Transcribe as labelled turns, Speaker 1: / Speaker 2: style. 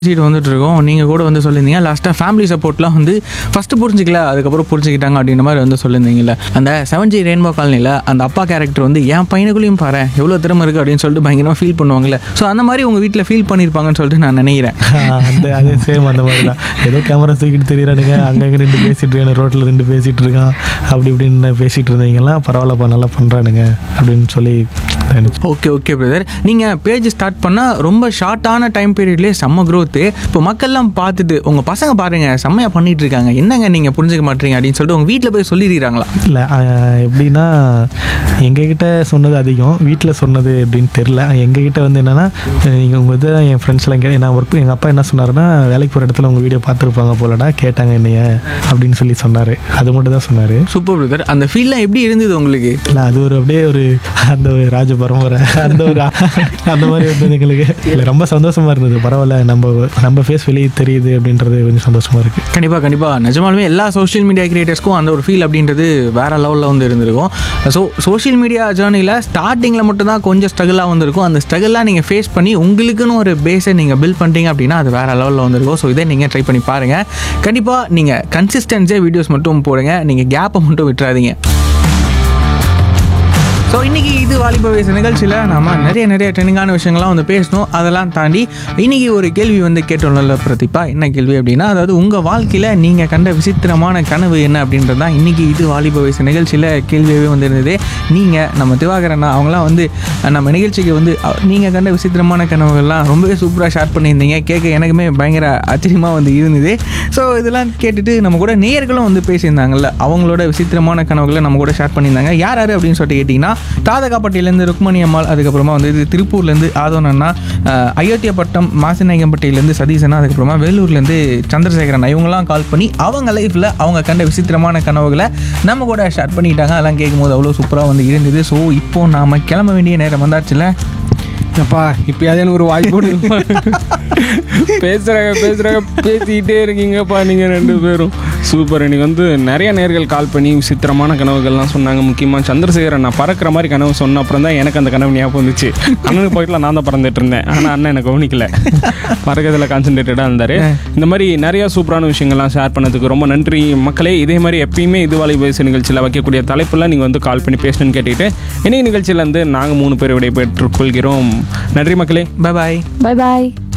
Speaker 1: பேசிட்டு வந்துட்டு இருக்கோம் நீங்கள் கூட வந்து சொல்லியிருந்தீங்க லாஸ்ட்டாக ஃபேமிலி சப்போர்ட்லாம் வந்து ஃபஸ்ட்டு புரிஞ்சிக்கல அதுக்கப்புறம் புரிஞ்சுக்கிட்டாங்க அப்படின்ற மாதிரி வந்து சொல்லியிருந்தீங்கல்ல அந்த செவன் ஜி ரெயின்போ காலனியில் அந்த அப்பா கேரக்டர் வந்து என் பையனுக்குள்ளேயும் பாரு எவ்வளோ திறமை இருக்குது அப்படின்னு சொல்லிட்டு பயங்கரமாக ஃபீல் பண்ணுவாங்கல்ல ஸோ அந்த மாதிரி உங்கள் வீட்டில் ஃபீல் பண்ணியிருப்பாங்கன்னு சொல்லிட்டு நான் நினைக்கிறேன்
Speaker 2: அந்த அதே சேம் அந்த மாதிரி தான் ஏதோ கேமரா தூக்கிட்டு தெரியுறானுங்க அங்கங்கே ரெண்டு பேசிட்டு இருக்கானு ரோட்டில் ரெண்டு பேசிட்டு இருக்கான் அப்படி இப்படின்னு பேசிட்டு இருந்தீங்கலாம் பரவாயில்லப்பா நல்லா பண்ணுறானுங்க அப்படின்னு சொல்லி நினைச்சு
Speaker 1: ஓகே ஓகே பிரதர் நீங்கள் பேஜ் ஸ்டார்ட் பண்ணால் ரொம்ப ஷார்ட்டான டைம் பீரியட்லேயே செம்ம growth இப்போ மக்கள்லாம் பார்த்துட்டு உங்கள் பசங்க பாருங்க செம்மையாக பண்ணிட்டு இருக்காங்க என்னங்க நீங்கள் புரிஞ்சுக்க மாட்டீங்க அப்படின்னு சொல்லிட்டு உங்கள் வீட்டில் போய் சொல்லிடுறாங்களா
Speaker 2: இல்லை எப்படின்னா எங்ககிட்ட சொன்னது அதிகம் வீட்டில் சொன்னது அப்படின்னு தெரில எங்ககிட்ட வந்து என்னென்னா நீங்கள் உங்கள் இது என் ஃப்ரெண்ட்ஸ்லாம் கே நான் ஒர்க் எங்கள் அப்பா என்ன சொன்னாருன்னா வேலைக்கு போகிற இடத்துல உங்கள் வீடியோ பார்த்துருப்பாங்க போலடா கேட்டாங்க என்னைய அப்படின்னு சொல்லி சொன்னார் அது மட்டும் தான் சொன்னார்
Speaker 1: சூப்பர் பிரதர் அந்த ஃபீல்லாம் எப்படி இருந்தது உங்களுக்கு
Speaker 2: இல்லை அது ஒரு அப்படியே ஒரு அந்த ஒரு ராஜ பரம்பரை அந்த ஒரு அந்த மாதிரி இருந்தது எங்களுக்கு இல்லை ரொம்ப சந்தோஷமா இருந்தது பரவாயில்ல நம்ம நம்ம ஃபேஸ் வெளியே தெரியுது அப்படின்றது கொஞ்சம் சந்தோஷமா இருக்கு
Speaker 1: கண்டிப்பாக கண்டிப்பாக நிஜமாலுமே எல்லா சோஷியல் மீடியா கிரியேட்டர்ஸ்க்கும் அந்த ஒரு ஃபீல் அப்படின்றது வேற லெவலில் வந்து இருந்திருக்கும் ஸோ சோஷியல் மீடியா ஜேர்னியில் ஸ்டார்டிங்கில் மட்டும்தான் கொஞ்சம் ஸ்ட்ரகிளாக வந்திருக்கும் அந்த ஸ்ட்ரகிளாக நீங்கள் ஃபேஸ் பண்ணி உங்களுக்குன்னு ஒரு பேஸை நீங்கள் பில்ட் பண்ணிட்டீங்க அப்படின்னா அது வேற லெவலில் வந்திருக்கும் ஸோ இதை நீங்கள் ட்ரை பண்ணி பாருங்கள் கண்டிப்பாக நீங்கள் கன்சிஸ்டன்ஸே வீடியோஸ் மட்டும் போடுங்க நீங்கள் கேப்பை மட்டும் விட்டுறாதீங்க ஸோ இன்றைக்கி இது வாலிப வயசு நிகழ்ச்சியில் நம்ம நிறைய நிறைய ட்ரெண்டிங்கான விஷயங்கள்லாம் வந்து பேசணும் அதெல்லாம் தாண்டி இன்றைக்கி ஒரு கேள்வி வந்து கேட்டோம்ல பிரதீபா என்ன கேள்வி அப்படின்னா அதாவது உங்கள் வாழ்க்கையில் நீங்கள் கண்ட விசித்திரமான கனவு என்ன அப்படின்றது தான் இன்றைக்கி இது வாலிப வயசு நிகழ்ச்சியில் கேள்வியாகவே வந்து இருந்தது நீங்கள் நம்ம திவாகரண்ணா அவங்களாம் வந்து நம்ம நிகழ்ச்சிக்கு வந்து நீங்கள் கண்ட விசித்திரமான கனவுகள்லாம் ரொம்பவே சூப்பராக ஷேர் பண்ணியிருந்தீங்க கேட்க எனக்குமே பயங்கர ஆச்சரியமாக வந்து இருந்தது ஸோ இதெல்லாம் கேட்டுட்டு நம்ம கூட நேயர்களும் வந்து பேசியிருந்தாங்கல்ல அவங்களோட விசித்திரமான கனவுகளை நம்ம கூட ஷேர் பண்ணியிருந்தாங்க யார் யார் அப்படின்னு சொல்லிட்டு கேட்டிங்கன்னா தாதகாப்பட்டியிலேருந்து ருக்மணி அம்மாள் அதுக்கப்புறமா வந்து இது திருப்பூர்லேருந்து ஆதவன் அண்ணா அஹ், அயோத்தியாப்பட்டம் மாசிநாயகம்பட்டியிலேருந்து சதீசனா அதுக்கப்புறமா வேலூர்லேருந்து சந்திரசேகரன் இவங்கெல்லாம் கால் பண்ணி அவங்க லைஃப்பில் அவங்க கண்ட விசித்திரமான கனவுகளை நம்ம கூட ஷேர் பண்ணிட்டாங்க அதெல்லாம் கேட்கும்போது அவ்வளோ சூப்பராக வந்து இருந்தது ஸோ இப்போ நாம் கிளம்ப வேண்டிய நேரம் வந்தாச்சுல
Speaker 3: அப்பா இப்பயாவது எனக்கு ஒரு வாய்ப்பு கொடுங்கப்பா. பேசுறாங்க பேசுறாங்க பேசிக்கிட்டே இருக்கீங்கப்பா நீங்க ரெண்டு பேரும் சூப்பர் இன்னைக்கு வந்து நிறைய நேர்கள் கால் பண்ணி விசித்திரமான கனவுகள்லாம் சொன்னாங்க முக்கியமாக சந்திரசேகரன் நான் பறக்கிற மாதிரி கனவு சொன்ன அப்புறம் தான் எனக்கு அந்த கனவு ஞாபகம் வந்துச்சு அண்ணனுக்கு பக்கத்தில் நான் தான் பறந்துட்டு இருந்தேன் ஆனால் அண்ணன் எனக்கு கவனிக்கல பறக்கிறதுல கான்சென்ட்ரேட்டடாக இருந்தார் இந்த மாதிரி நிறைய சூப்பரான விஷயங்கள்லாம் ஷேர் பண்ணதுக்கு ரொம்ப நன்றி மக்களே இதே மாதிரி எப்பயுமே இது வாலி வயசு நிகழ்ச்சியில் வைக்கக்கூடிய தலைப்பெல்லாம் நீங்கள் வந்து கால் பண்ணி பேசணும்னு கேட்டுக்கிட்டு இன்னைக்கு நிகழ்ச்சியிலேருந்து நாங்கள் மூணு பேர் விடைபெற்றுக் கொள்கிறோம் நன்றி மக்களே
Speaker 1: பை பாய்
Speaker 4: Bye bye.